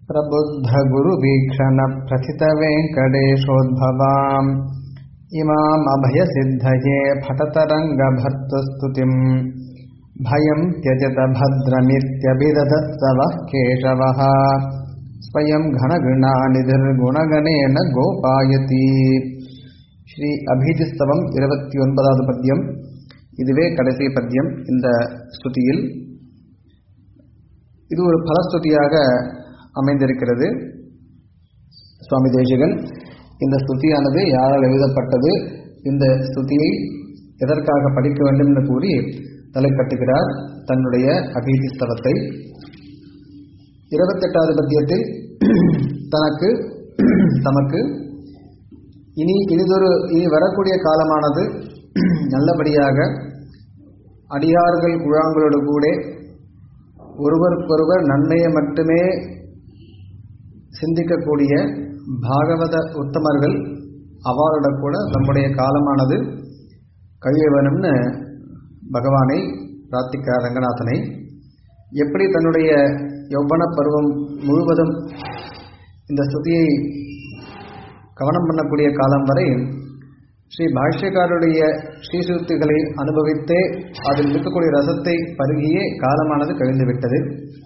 प्रबुद्धगुरुवीक्षणप्रथितवेङ्कटेशोद्भवाम् इमामभयसिद्धये फटतरङ्गभर्तुस्तुतिम् भयं त्यजत भद्रमित्यभिदधत् वः केशवः स्वयं घनगृणानिधिर्गुणगणेन गोपायति ஸ்ரீ அபீதிஸ்தவம் இருபத்தி ஒன்பதாவது பத்தியம் இதுவே கடைசி பத்தியம் இந்த ஸ்துதியில் இது ஒரு பலஸ்துதியாக அமைந்திருக்கிறது சுவாமி தேசிகன் இந்த ஸ்துதியானது யாரால் எழுதப்பட்டது இந்த ஸ்துதியை எதற்காக படிக்க வேண்டும் என்று கூறி தலைப்பட்டுகிறார் தன்னுடைய அபீதிஸ்தவத்தை இருபத்தெட்டாவது பத்தியத்தில் தனக்கு தமக்கு இனி இனிதொரு இனி வரக்கூடிய காலமானது நல்லபடியாக அடியார்கள் குழாங்களோடு கூட ஒருவருக்கொருவர் நன்மையை மட்டுமே சிந்திக்கக்கூடிய பாகவத உத்தமர்கள் அவரோட கூட நம்முடைய காலமானது கழிய வேணும்னு பகவானை பிரார்த்திக்கிறார் ரங்கநாதனை எப்படி தன்னுடைய யௌவன பருவம் முழுவதும் இந்த ஸ்துதியை கவனம் பண்ணக்கூடிய காலம் வரை ஸ்ரீ பாஷ்யக்காரருடைய ஸ்ரீசுத்திகளை அனுபவித்தே அதில் இருக்கக்கூடிய ரசத்தை பருகியே காலமானது கழிந்துவிட்டது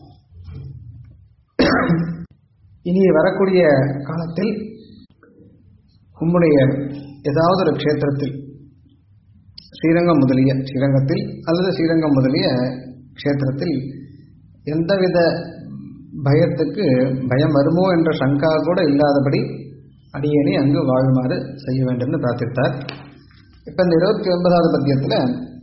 இனி வரக்கூடிய காலத்தில் உம்முடைய ஏதாவது ஒரு க்ஷேத்திரத்தில் ஸ்ரீரங்கம் முதலிய ஸ்ரீரங்கத்தில் அல்லது ஸ்ரீரங்கம் முதலிய க்ஷேத்திரத்தில் எந்தவித பயத்துக்கு பயம் வருமோ என்ற சங்கா கூட இல்லாதபடி அடியேனை அங்கு வாழுமாறு செய்ய வேண்டும்னு பிரார்த்தித்தார் இப்போ இந்த இருபத்தி ஒன்பதாவது பத்தியத்தில்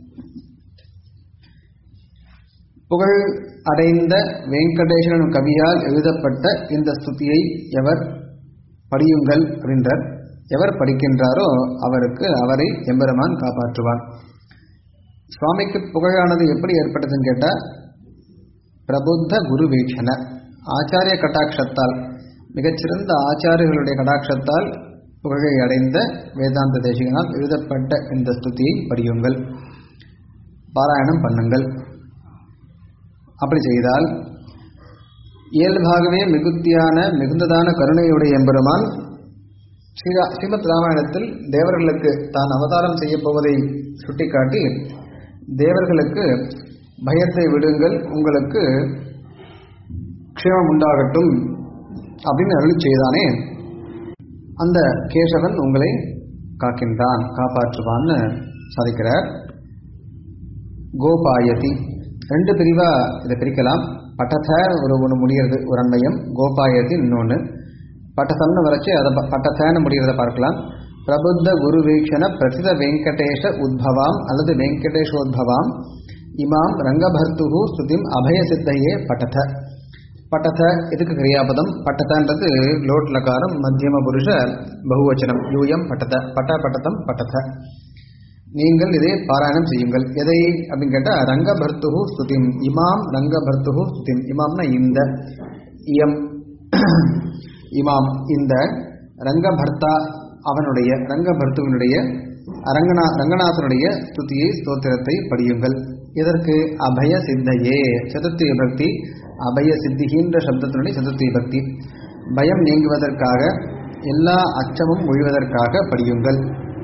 புகழ் அடைந்த வெங்கடேஸ்வரன் கவியால் எழுதப்பட்ட இந்த ஸ்துதியை எவர் படியுங்கள் அப்படின்றார் எவர் படிக்கின்றாரோ அவருக்கு அவரை எம்பெருமான் காப்பாற்றுவான் சுவாமிக்கு புகழானது எப்படி ஏற்பட்டதுன்னு கேட்டால் பிரபுத்த குரு வீக்ஷண ஆச்சாரிய கட்டாட்சத்தால் மிகச்சிறந்த ஆச்சாரியர்களுடைய கடாட்சத்தால் புகழை அடைந்த வேதாந்த தேசிகனால் எழுதப்பட்ட இந்த ஸ்துதியை படியுங்கள் பாராயணம் பண்ணுங்கள் அப்படி செய்தால் இயல்பாகவே மிகுத்தியான மிகுந்ததான கருணையுடைய எம்பெருமான் ஸ்ரீரா ஸ்ரீமத் ராமாயணத்தில் தேவர்களுக்கு தான் அவதாரம் செய்ய போவதை சுட்டிக்காட்டி தேவர்களுக்கு பயத்தை விடுங்கள் உங்களுக்கு க்ஷேமம் உண்டாகட்டும் அப்படின்னு அருளி செய்தானே அந்த கேசவன் உங்களை காக்கின்றான் காப்பாற்றுவான்னு சாதிக்கிறார் கோபாயதி ரெண்டு பிரிவா இதை பிரிக்கலாம் பட்டத ஒரு ஒன்று முடிகிறது ஒரு அன்மயம் கோபாயதி இன்னொன்று பட்டசன்னு வரைச்சு அதை பட்டத்தேன்னு முடிகிறத பார்க்கலாம் பிரபுத்த குரு வீக்ஷண பிரசித வெங்கடேஷ உத்பவாம் அல்லது வெங்கடேஷோத்பவாம் இமாம் ரங்கபர்த்து ஸ்துதிம் அபயசித்தையே பட்டத பட்டத இதுக்கு கிரியாபதம் பட்டதன்றது லோட் லகாரம் மத்தியம புருஷ பகுவச்சனம் யூயம் பட்டத பட்ட பட்டதம் பட்டத நீங்கள் இதை பாராயணம் செய்யுங்கள் எதை அப்படின்னு கேட்டால் ரங்கபர்த்து ஸ்துதிம் இமாம் ரங்கபர்த்து ஸ்துதிம் இமாம்னா இந்த இயம் இமாம் இந்த ரங்கபர்த்தா அவனுடைய ரங்கபர்த்துவனுடைய ரங்கநா ரங்கநாதனுடைய ஸ்துதியை ஸ்தோத்திரத்தை படியுங்கள் இதற்கு அபய சித்தையே சதுர்த்தி பக்தி அபய சித்திகின்ற சப்தத்தினுடைய சதுர்த்தி பக்தி பயம் நீங்குவதற்காக எல்லா அச்சமும் ஒழிவதற்காக படியுங்கள்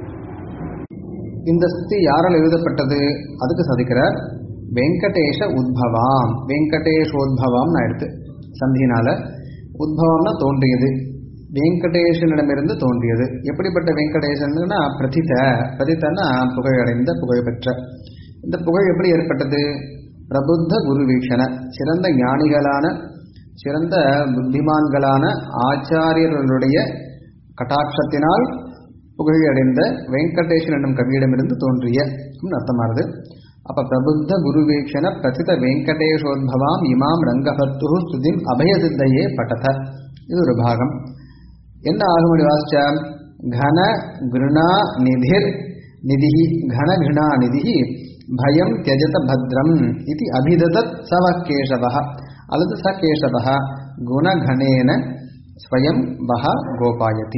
இந்த ஸ்துதி யாரால் எழுதப்பட்டது அதுக்கு சாதிக்கிறார் வெங்கடேஷ உத்பவாம் வெங்கடேஷோத்பவாம் எடுத்து சந்தியினால உத்பவம்னா தோன்றியது வெங்கடேசனிடமிருந்து தோன்றியது எப்படிப்பட்ட வெங்கடேசன்னா பிரதித பிரதித்தன்னா புகழடைந்த புகழ்பெற்ற இந்த புகழ் எப்படி ஏற்பட்டது பிரபுத்த குரு வீக்ஷண சிறந்த ஞானிகளான சிறந்த புத்திமான்களான ஆச்சாரியர்களுடைய கட்டாட்சத்தினால் புகழடைந்த வெங்கடேசன் என்னும் கவியிடமிருந்து தோன்றிய அர்த்தமானது அப்ப பிரபுத்த குரு வீக்ஷண பிரசித வெங்கடேஷோத்பவாம் இமாம் ரங்கபத்து ஸ்துதிம் அபயசித்தையே பட்டத இது ஒரு பாகம் என்ன ஆகுமடி வாசிச்சா கன கிருணா நிதிர் நிதி கன கிருணா நிதி பயம் தியஜத பத்ரம் இது அபிததத் சவ கேசவ அல்லது ச கேசவ குணகணேன ஸ்வயம் வஹ கோபாயதி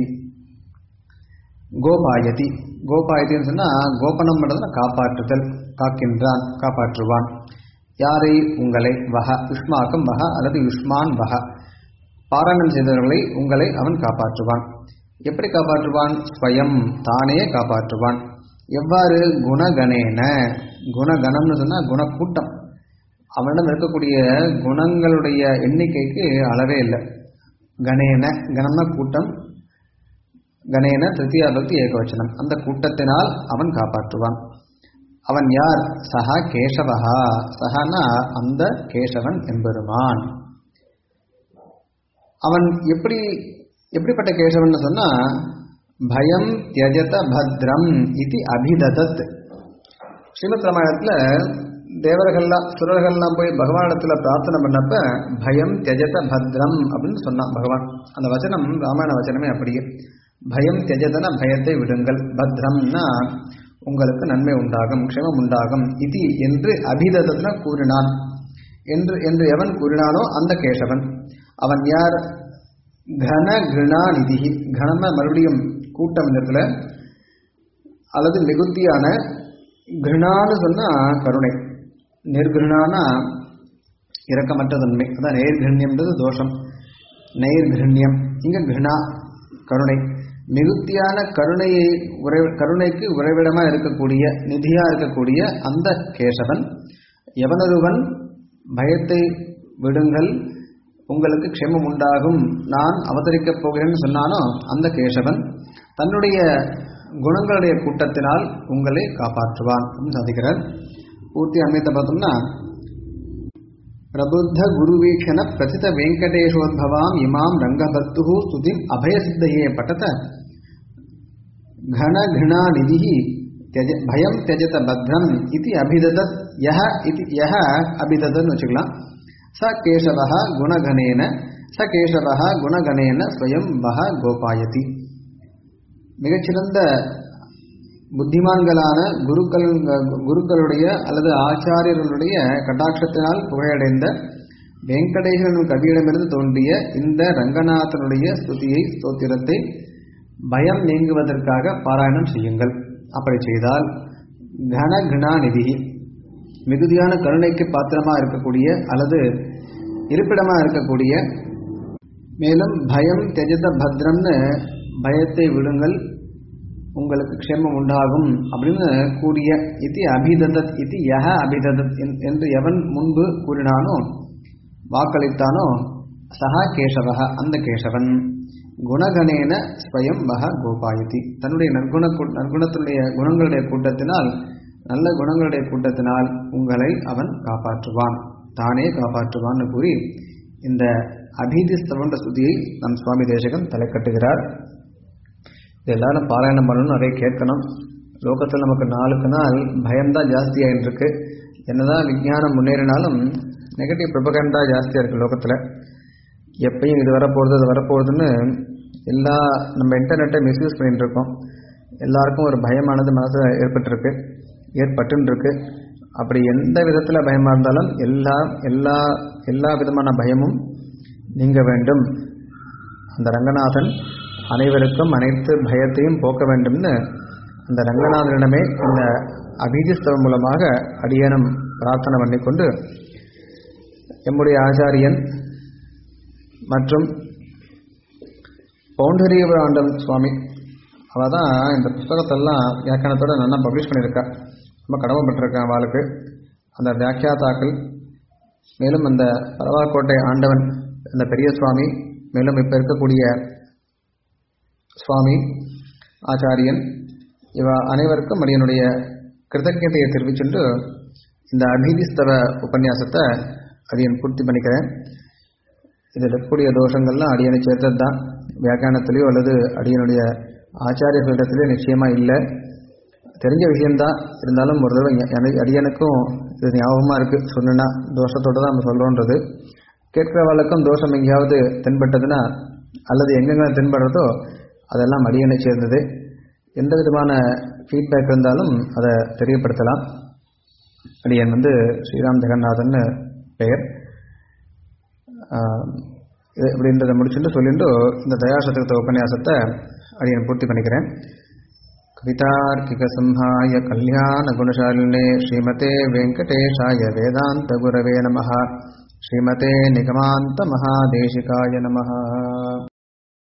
கோபாயதி கோபாயத்தின்னு சொன்னால் கோபனம் பண்ணுறதுனா காப்பாற்றுதல் காக்கின்றான் காப்பாற்றுவான் யாரை உங்களை வஹ யுஷ்மாக்கம் வஹ அல்லது யுஷ்மான் வஹ பாராயணம் செய்தவர்களை உங்களை அவன் காப்பாற்றுவான் எப்படி காப்பாற்றுவான் ஸ்வயம் தானே காப்பாற்றுவான் எவ்வாறு குணகணேன குணகணம்னு சொன்னா குணக்கூட்டம் அவனிடம் இருக்கக்கூடிய குணங்களுடைய எண்ணிக்கைக்கு அளவே இல்லை கணேன கணம்னா கூட்டம் கணேன திருத்தியா பக்தி ஏகவச்சனம் அந்த கூட்டத்தினால் அவன் காப்பாற்றுவான் அவன் யார் சஹா கேசவஹா சஹானா அந்த கேசவன் எம்பெருமான் அவன் எப்படி எப்படிப்பட்ட கேசவன் சொன்னா பயம் தியஜத பத்ரம் இது அபிததத் ஸ்ரீமத் ராமாயணத்துல தேவர்கள்லாம் சுரர்கள்லாம் போய் பகவானிடத்துல பிரார்த்தனை பண்ணப்ப பயம் தியஜத பத்ரம் அப்படின்னு சொன்னான் பகவான் அந்த வச்சனம் ராமாயண வச்சனமே அப்படியே பயம் தியஜதன பயத்தை விடுங்கள் பத்ரம்னா உங்களுக்கு நன்மை உண்டாகும் க்ஷமம் உண்டாகும் இது என்று அபிததன கூறினான் என்று என்று எவன் கூறினானோ அந்த கேசவன் அவன் யார் கன கிருணா நிதி கனம மறுபடியும் கூட்டம் இடத்துல அல்லது மிகுதியான கிருணான்னு சொன்னா கருணை நிர்கிருணானா இரக்கமற்ற தன்மை அதான் நேர்கிருண்யம்ன்றது தோஷம் நேர்கிருண்யம் இங்க கிருணா கருணை மிகுதியான கருணையை உறை கருணைக்கு உறைவிடமா இருக்கக்கூடிய நிதியா இருக்கக்கூடிய அந்த கேசவன் எவனொருவன் பயத்தை விடுங்கள் உங்களுக்கு க்ஷேமம் உண்டாகும் நான் அவதரிக்கப் போகிறேன்னு சொன்னானோ அந்த கேசவன் தன்னுடைய குணங்களுடைய கூட்டத்தினால் உங்களை காப்பாற்றுவான் அப்படின்னு சாதிக்கிறார் பூர்த்தி அன்மையத்தை பார்த்தோம்னா பிரபுத்த குருவீக்ஷண பிரசித வெங்கடேஷோத்பவாம் இமாம் ரங்கபத்து ஸ்துதிம் அபயசித்தையே பட்டத घन घृणा निधि त्यज भयम त्यजत भद्रम इति अभिददत यह इति यह अभिददन வச்சுக்கலாம் ச கேசவः குணகணேன ச கேசவः குணகணேன ஸ்வயம் வஹ கோபாயதி மிகச்சிறந்த புத்திமான்களான குருக்கள் குருக்களுடைய அல்லது ஆச்சாரியர்களுடைய கட்டாட்சத்தினால் புகழடைந்த வெங்கடேஸ்வரன் கவியிடமிருந்து தோன்றிய இந்த ரங்கநாதனுடைய ஸ்துதியை ஸ்தோத்திரத்தை பயம் நீங்குவதற்காக பாராயணம் செய்யுங்கள் அப்படி செய்தால் கன கிருணா நிதி மிகுதியான கருணைக்கு பாத்திரமா இருக்கக்கூடிய அல்லது இருப்பிடமா இருக்கக்கூடிய மேலும் பயம் தெஜத பத்ரம்னு பயத்தை விடுங்கள் உங்களுக்கு க்ஷேமம் உண்டாகும் அப்படின்னு கூடிய இத்தி அபிததத் இத்தி யஹ அபிததத் என்று எவன் முன்பு கூறினானோ வாக்களித்தானோ சஹா கேசவக அந்த கேசவன் குணகணேன ஸ்வயம் வக கோபாயதி தன்னுடைய நற்குண நற்குணத்தினுடைய குணங்களுடைய கூட்டத்தினால் நல்ல குணங்களுடைய கூட்டத்தினால் உங்களை அவன் காப்பாற்றுவான் தானே காப்பாற்றுவான்னு கூறி இந்த அபீதிஸ்தவன்ற ஸ்துதியை நம் சுவாமி தேசகன் தலை கட்டுகிறார் இது எல்லாரும் பாராயணம் பண்ணணும் நிறைய கேட்கணும் லோகத்தில் நமக்கு நாளுக்கு நாள் பயம்தான் ஜாஸ்தியாகிட்டு இருக்கு என்னதான் விஞ்ஞானம் முன்னேறினாலும் நெகட்டிவ் ப்ரொபகண்டா ஜாஸ்தியாக இருக்குது லோகத்தில் எப்பயும் இது வரப்போகிறது அது வரப்போகுதுன்னு எல்லா நம்ம இன்டர்நெட்டை மிஸ்யூஸ் பண்ணிட்டு இருக்கோம் எல்லாருக்கும் ஒரு பயமானது மனசில் ஏற்பட்டிருக்கு ஏற்பட்டுன்னு இருக்கு அப்படி எந்த விதத்தில் பயமாக இருந்தாலும் எல்லா எல்லா எல்லா விதமான பயமும் நீங்க வேண்டும் அந்த ரங்கநாதன் அனைவருக்கும் அனைத்து பயத்தையும் போக்க வேண்டும்னு அந்த ரங்கநாதனிடமே இந்த அபீதிஸ்தவம் மூலமாக அடியனம் பிரார்த்தனை பண்ணிக்கொண்டு எம்முடைய ஆச்சாரியன் மற்றும் பவுண்டரியபுராண்டம் சுவாமி அவள் தான் இந்த புஸ்தகத்தெல்லாம் வியாக்கியானத்தோட நல்லா பப்ளிஷ் பண்ணியிருக்கா ரொம்ப கடமைப்பட்டிருக்கான் அவளுக்கு அந்த வியாக்கியாத்தாக்கள் மேலும் அந்த பரவாக்கோட்டை ஆண்டவன் அந்த பெரிய சுவாமி மேலும் இப்போ இருக்கக்கூடிய சுவாமி ஆச்சாரியன் இவ அனைவருக்கும் அடியனுடைய கிருத்தஜதையை தெரிவிச்சுட்டு இந்த அபீதிஸ்தவ உபன்யாசத்தை அடியன் பூர்த்தி பண்ணிக்கிறேன் இதில் இருக்கக்கூடிய தோஷங்கள்லாம் அடியனை சேர்த்தது தான் வியாக்கியானத்திலேயோ அல்லது அடியனுடைய ஆச்சாரியர்களிடத்திலேயோ நிச்சயமாக இல்லை தெரிஞ்ச விஷயம்தான் இருந்தாலும் ஒரு தடவை எனக்கு அடியனுக்கும் இது ஞாபகமாக இருக்குது சொன்னா தோஷத்தோடு தான் நம்ம சொல்கிறோன்றது கேட்கிறவளுக்கும் தோஷம் எங்கேயாவது தென்பட்டதுன்னா அல்லது எங்கெங்க தென்படுறதோ அதெல்லாம் அடியனை சேர்ந்தது எந்த விதமான ஃபீட்பேக் இருந்தாலும் அதை தெரியப்படுத்தலாம் அடியன் வந்து ஸ்ரீராம் ஜெகநாதன் பெயர் இது இப்படின்றத முடிச்சுட்டு சொல்லிட்டு இந்த தயாசதகத்த உபன்யாசத்தை அடியன் பூர்த்தி பண்ணிக்கிறேன் கவிதார்க்கிகசம்ஹாய கல்யாண குணசாலினே ஸ்ரீமதே வெங்கடேஷாய வேதாந்த குரவே நம ஸ்ரீமதே நிகமாந்த மகாதேசிகாய நமः